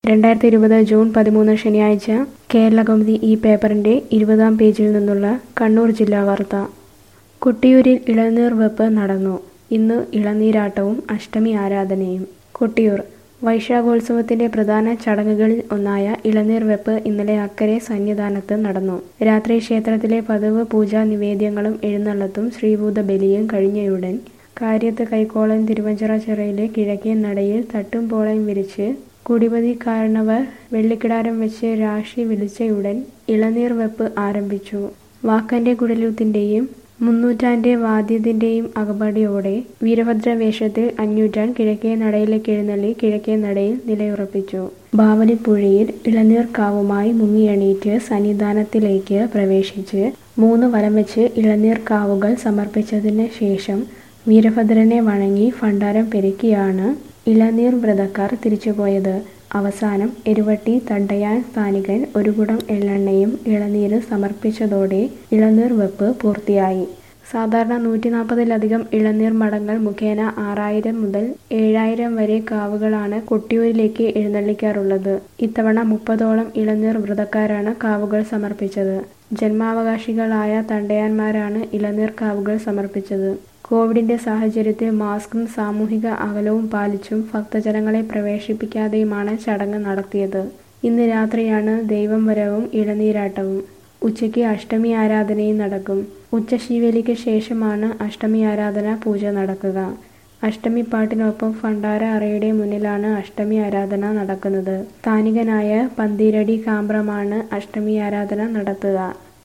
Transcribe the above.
രണ്ടായിരത്തി ഇരുപത് ജൂൺ പതിമൂന്ന് ശനിയാഴ്ച കേരളകൗമുദി ഈ പേപ്പറിന്റെ ഇരുപതാം പേജിൽ നിന്നുള്ള കണ്ണൂർ ജില്ലാ വാർത്ത കൊട്ടിയൂരിൽ ഇളനീർ വെപ്പ് നടന്നു ഇന്ന് ഇളനീരാട്ടവും അഷ്ടമി ആരാധനയും കൊട്ടിയൂർ വൈശാഖോത്സവത്തിന്റെ പ്രധാന ചടങ്ങുകളിൽ ഒന്നായ ഇളനീർ വെപ്പ് ഇന്നലെ അക്കരെ സന്നിധാനത്ത് നടന്നു രാത്രി ക്ഷേത്രത്തിലെ പതിവ് പൂജാ നിവേദ്യങ്ങളും എഴുന്നള്ളത്തും ശ്രീഭൂത ബലിയും കഴിഞ്ഞയുടൻ കാര്യത്ത് കൈക്കോളൻ തിരുവഞ്ചിറ ചിറയിലെ കിഴക്കേ നടയിൽ തട്ടും പോളയും വിരിച്ച് കുടിപതി കാരണവർ വെള്ളിക്കിടാരം വെച്ച് രാശി വിളിച്ചയുടൻ ഇളനീർ വെപ്പ് ആരംഭിച്ചു വാക്കന്റെ കുഴലൂത്തിന്റെയും മുന്നൂറ്റാന്റെ വാദ്യത്തിന്റെയും അകമ്പടിയോടെ വീരഭദ്ര വേഷത്തിൽ അഞ്ഞൂറ്റാൻ കിഴക്കേ നടയിലേക്ക് എഴുന്നള്ളി കിഴക്കേ നടയിൽ നിലയുറപ്പിച്ചു ബാവലിപ്പുഴയിൽ ഇളനീർ കാവുമായി മുങ്ങിയണീറ്റ് സന്നിധാനത്തിലേക്ക് പ്രവേശിച്ച് മൂന്ന് വലം വെച്ച് ഇളനീർ കാവുകൾ സമർപ്പിച്ചതിന് ശേഷം വീരഭദ്രനെ വണങ്ങി ഭണ്ഡാരം പെരുക്കിയാണ് ഇളനീർ വ്രതക്കാർ തിരിച്ചുപോയത് അവസാനം എരുവട്ടി തണ്ടയാൻ സ്ഥാനികൻ ഒരു കുടം എള്ളെണ്ണയും ഇളനീര് സമർപ്പിച്ചതോടെ ഇളനീർ വെപ്പ് പൂർത്തിയായി സാധാരണ നൂറ്റി നാൽപ്പതിലധികം ഇളനീർ മടങ്ങൾ മുഖേന ആറായിരം മുതൽ ഏഴായിരം വരെ കാവുകളാണ് കൊട്ടിയൂരിലേക്ക് എഴുന്നള്ളിക്കാറുള്ളത് ഇത്തവണ മുപ്പതോളം ഇളനീർ വ്രതക്കാരാണ് കാവുകൾ സമർപ്പിച്ചത് ജന്മാവകാശികളായ തണ്ടയാന്മാരാണ് ഇളനീർ കാവുകൾ സമർപ്പിച്ചത് കോവിഡിന്റെ സാഹചര്യത്തിൽ മാസ്കും സാമൂഹിക അകലവും പാലിച്ചും ഭക്തജനങ്ങളെ പ്രവേശിപ്പിക്കാതെയുമാണ് ചടങ്ങ് നടത്തിയത് ഇന്ന് രാത്രിയാണ് ദൈവം വരവും ഇളനീരാട്ടവും ഉച്ചയ്ക്ക് അഷ്ടമി ആരാധനയും നടക്കും ഉച്ചശീവേലിക്ക് ശേഷമാണ് അഷ്ടമി ആരാധന പൂജ നടക്കുക അഷ്ടമി പാട്ടിനൊപ്പം ഭണ്ഡാര അറയുടെ മുന്നിലാണ് അഷ്ടമി ആരാധന നടക്കുന്നത് സ്ഥാനികനായ പന്തിരടി കാമ്പ്രമാണ് അഷ്ടമി ആരാധന നടത്തുക